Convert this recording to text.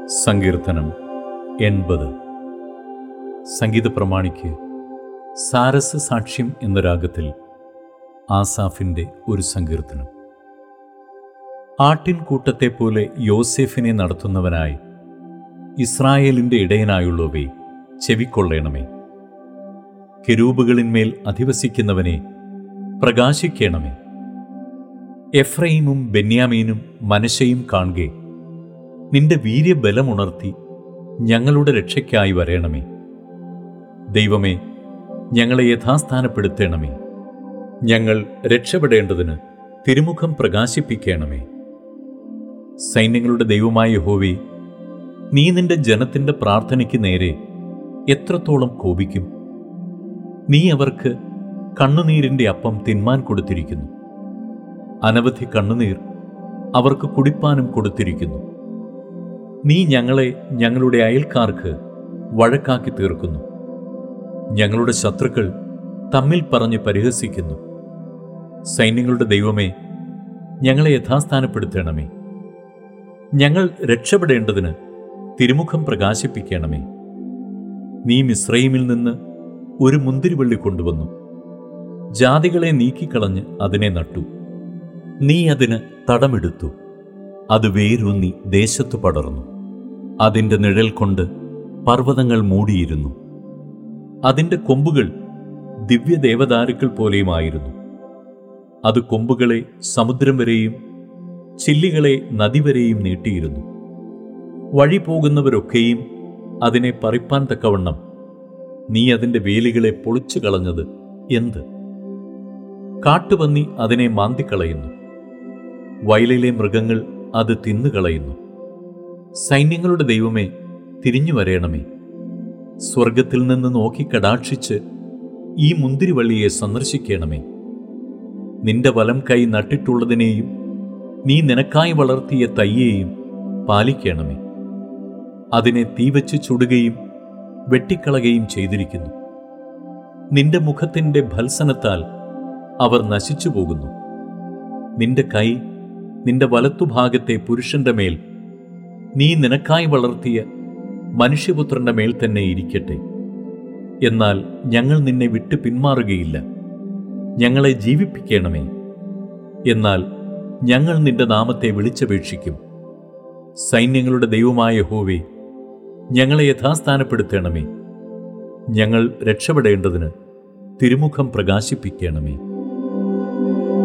സങ്കീർത്തനം എൺപത് സംഗീത പ്രമാണിക്ക് സാരസ് സാക്ഷ്യം എന്ന രാഗത്തിൽ ആസാഫിൻ്റെ ഒരു സങ്കീർത്തനം ആട്ടിൻകൂട്ടത്തെ പോലെ യോസേഫിനെ നടത്തുന്നവനായി ഇസ്രായേലിൻ്റെ ഇടയനായുള്ളവേ ചെവിക്കൊള്ളണമേ കെരൂബുകളിന്മേൽ അധിവസിക്കുന്നവനെ പ്രകാശിക്കണമേ എഫ്രൈമും ബെന്യാമീനും മനശയും കാണുകെ നിന്റെ വീര്യബലമുണർത്തി ഞങ്ങളുടെ രക്ഷയ്ക്കായി വരേണമേ ദൈവമേ ഞങ്ങളെ യഥാസ്ഥാനപ്പെടുത്തണമേ ഞങ്ങൾ രക്ഷപ്പെടേണ്ടതിന് തിരുമുഖം പ്രകാശിപ്പിക്കണമേ സൈന്യങ്ങളുടെ ദൈവമായ യഹോവേ നീ നിന്റെ ജനത്തിന്റെ പ്രാർത്ഥനയ്ക്ക് നേരെ എത്രത്തോളം കോപിക്കും നീ അവർക്ക് കണ്ണുനീരിന്റെ അപ്പം തിന്മാൻ കൊടുത്തിരിക്കുന്നു അനവധി കണ്ണുനീർ അവർക്ക് കുടിപ്പാനും കൊടുത്തിരിക്കുന്നു നീ ഞങ്ങളെ ഞങ്ങളുടെ അയൽക്കാർക്ക് വഴക്കാക്കി തീർക്കുന്നു ഞങ്ങളുടെ ശത്രുക്കൾ തമ്മിൽ പറഞ്ഞ് പരിഹസിക്കുന്നു സൈന്യങ്ങളുടെ ദൈവമേ ഞങ്ങളെ യഥാസ്ഥാനപ്പെടുത്തണമേ ഞങ്ങൾ രക്ഷപ്പെടേണ്ടതിന് തിരുമുഖം പ്രകാശിപ്പിക്കണമേ നീ മിശ്രൈമിൽ നിന്ന് ഒരു മുന്തിരിവള്ളി കൊണ്ടുവന്നു ജാതികളെ നീക്കിക്കളഞ്ഞ് അതിനെ നട്ടു നീ അതിന് തടമെടുത്തു അത് വേരൂന്നി ദേശത്തു പടർന്നു അതിൻ്റെ നിഴൽ കൊണ്ട് പർവ്വതങ്ങൾ മൂടിയിരുന്നു അതിൻ്റെ കൊമ്പുകൾ ദിവ്യദേവദാരുക്കൾ പോലെയുമായിരുന്നു അത് കൊമ്പുകളെ സമുദ്രം വരെയും ചില്ലികളെ നദി വരെയും നീട്ടിയിരുന്നു വഴി പോകുന്നവരൊക്കെയും അതിനെ പറിപ്പാൻ തക്കവണ്ണം നീ അതിൻ്റെ വേലികളെ പൊളിച്ചു കളഞ്ഞത് എന്ത് കാട്ടുപന്നി അതിനെ മാന്തിക്കളയുന്നു വയലിലെ മൃഗങ്ങൾ അത് തിന്നുകളയുന്നു സൈന്യങ്ങളുടെ ദൈവമേ തിരിഞ്ഞു വരേണമേ സ്വർഗത്തിൽ നിന്ന് നോക്കി കടാക്ഷിച്ച് ഈ മുന്തിരിവള്ളിയെ സന്ദർശിക്കണമേ നിന്റെ വലം കൈ നട്ടിട്ടുള്ളതിനെയും നീ നിനക്കായി വളർത്തിയ തയ്യേയും പാലിക്കണമേ അതിനെ തീവച്ച് ചുടുകയും വെട്ടിക്കളയുകയും ചെയ്തിരിക്കുന്നു നിന്റെ മുഖത്തിൻ്റെ ഭത്സനത്താൽ അവർ നശിച്ചു പോകുന്നു നിന്റെ കൈ നിന്റെ വലത്തുഭാഗത്തെ പുരുഷന്റെ മേൽ നീ നിനക്കായി വളർത്തിയ മനുഷ്യപുത്രന്റെ മേൽ തന്നെ ഇരിക്കട്ടെ എന്നാൽ ഞങ്ങൾ നിന്നെ വിട്ട് പിന്മാറുകയില്ല ഞങ്ങളെ ജീവിപ്പിക്കണമേ എന്നാൽ ഞങ്ങൾ നിന്റെ നാമത്തെ വിളിച്ചപേക്ഷിക്കും സൈന്യങ്ങളുടെ ദൈവമായ ഹോവേ ഞങ്ങളെ യഥാസ്ഥാനപ്പെടുത്തണമേ ഞങ്ങൾ രക്ഷപ്പെടേണ്ടതിന് തിരുമുഖം പ്രകാശിപ്പിക്കണമേ